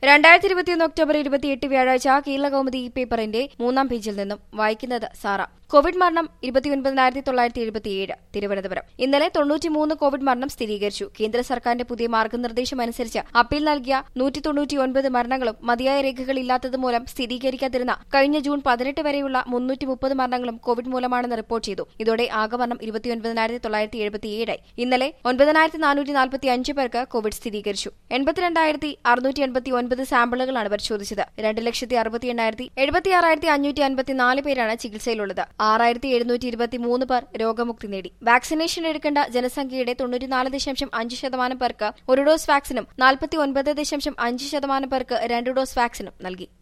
രണ്ടായിരത്തി ഇരുപത്തിയൊന്ന് ഒക്ടോബർ ഇരുപത്തിയെട്ട് വ്യാഴാഴ്ച കേരള കൗമുദി ഈ പേപ്പറിന്റെ മൂന്നാം പേജിൽ നിന്നും വായിക്കുന്നത് സാറ കോവിഡ് മരണം ഇരുപത്തിയൊൻപതിനായിരത്തി തൊള്ളായിരത്തി എഴുപത്തിയേഴ് തിരുവനന്തപുരം ഇന്നലെ തൊണ്ണൂറ്റിമൂന്ന് കോവിഡ് മരണം സ്ഥിരീകരിച്ചു കേന്ദ്ര സർക്കാരിന്റെ പുതിയ മാർഗനിർദ്ദേശം അനുസരിച്ച് അപ്പീൽ നൽകിയ നൂറ്റി തൊണ്ണൂറ്റിയൊൻപത് മരണങ്ങളും മതിയായ രേഖകളില്ലാത്തത് മൂലം സ്ഥിരീകരിക്കാതിരുന്ന കഴിഞ്ഞ ജൂൺ പതിനെട്ട് വരെയുള്ള മുന്നൂറ്റി മുപ്പത് മരണങ്ങളും കോവിഡ് മൂലമാണെന്ന് റിപ്പോർട്ട് ചെയ്തു ഇതോടെ ആകെ മരണം ഇരുപത്തിയൊൻപതിനായിരത്തി തൊള്ളായിരത്തി എഴുപത്തിയേഴായി ഇന്നലെ ഒൻപതിനായിരത്തി നാനൂറ്റി നാൽപ്പത്തി അഞ്ച് പേർക്ക് കോവിഡ് സ്ഥിരീകരിച്ചു എൺപത്തിരണ്ടായിരത്തി അറുന്നൂറ്റി എൺപത്തി ഒൻപത് സാമ്പിളുകളാണ് പരിശോധിച്ചത് രണ്ട് ലക്ഷത്തി അറുപത്തി എണ്ണായിരത്തി എഴുപത്തിയാറായിരത്തി അഞ്ഞൂറ്റി അൻപത്തിനാല് പേരാണ് ചികിത്സയിലുള്ളത് ആറായിരത്തി എഴുന്നൂറ്റി ഇരുപത്തി മൂന്ന് പേർ രോഗമുക്തി നേടി വാക്സിനേഷൻ എടുക്കേണ്ട ജനസംഖ്യയുടെ തൊണ്ണൂറ്റിനാല് ദശാംശം അഞ്ച് ശതമാനം പേർക്ക് ഒരു ഡോസ് വാക്സിനും നാൽപ്പത്തി ഒൻപത് ദശാംശം അഞ്ച് ശതമാനം പേർക്ക് രണ്ട് ഡോസ് വാക്സിനും നൽകി